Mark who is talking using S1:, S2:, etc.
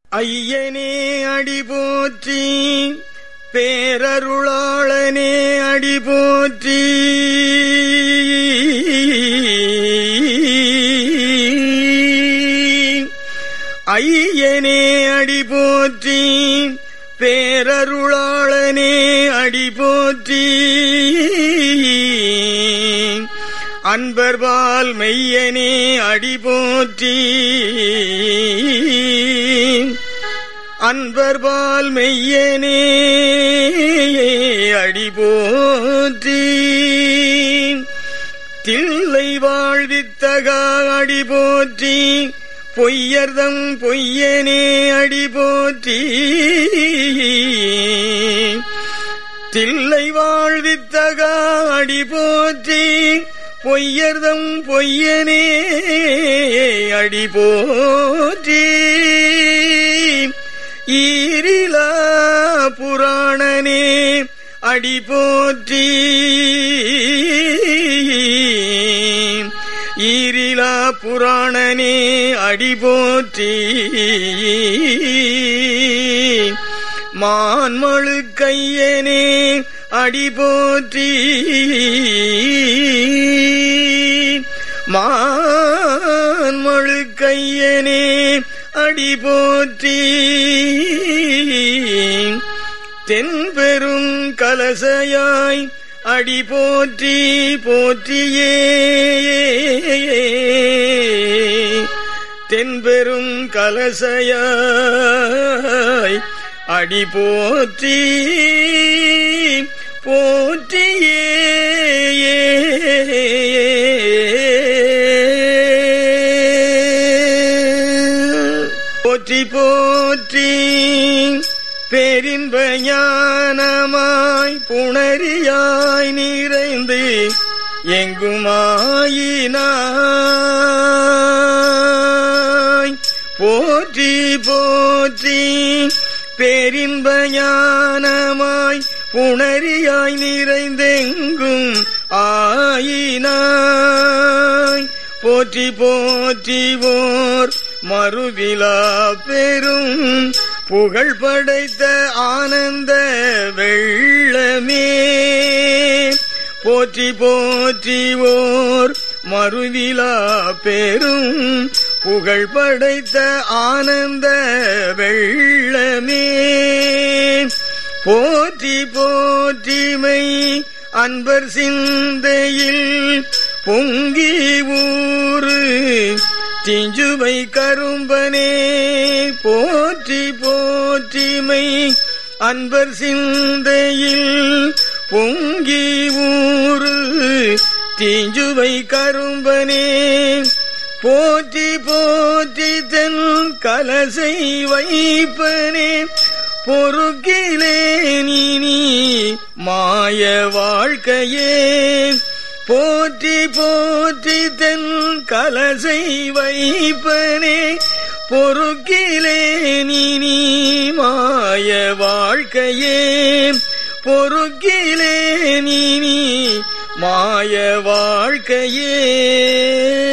S1: ஐயனே அடி போற்றி பேரருளாளனே அடி போற்றி ஐயனே அடி போற்றி பேரருளாளனே அடி போற்றி அன்பர்பால் மெய்யனே அடி போற்றி அன்பர்பால் மெய்யனே அடி போற்றி தில்லை வாழ்வித்தகா அடி போற்றி பொய்யர்தம் பொய்யனே அடி போற்றி தில்லை வாழ்வித்தகா அடி போற்றி பொய்யர்தம் பொய்யனே அடி போற்றி ஈரிலா புராணனே அடி போற்றி ஈரிலா புராணனே அடி போற்றி மான்மழு கையனே அடி போற்றி மான்மழு கையனே அடி போற்றி தென்பெரும் கலசையாய் அடி போற்றி போற்றியே தென்பெரும் கலசையாய் அடி போற்றி போற்றியே போற்றி போற்றி பேரின்ப ஞானமாய் புணரியாய் நிறைந்து எங்குமாயினாய் போற்றி போற்றி பேரின்ப ஞானமாய் புணரியாய் நிறைந்தெங்கும் ஆயினாய் போற்றி போற்றி ஓர் மறுவிழா பெரும் புகழ் படைத்த ஆனந்த வெள்ளமே போற்றி போற்றி ஓர் மறுவிழா பெரும் புகழ் படைத்த ஆனந்த வெள்ளமே போற்றி போற்றிமை அன்பர் சிந்தையில் பொங்கி ஊறு திஞ்சுவை கரும்பனே போற்றி போற்றிமை அன்பர் சிந்தையில் பொங்கி ஊறு தீஞ்சுவை கரும்பனே போற்றி போற்றி தென் கலசை வைப்பனே பொறுக்கிலே நீ மாய வாழ்க்கையே போற்றி போற்றி தென் கலசை வைப்பனே பொறுக்கிலே நீ மாய வாழ்க்கையே பொறுக்கிலே நீ மாய வாழ்க்கையே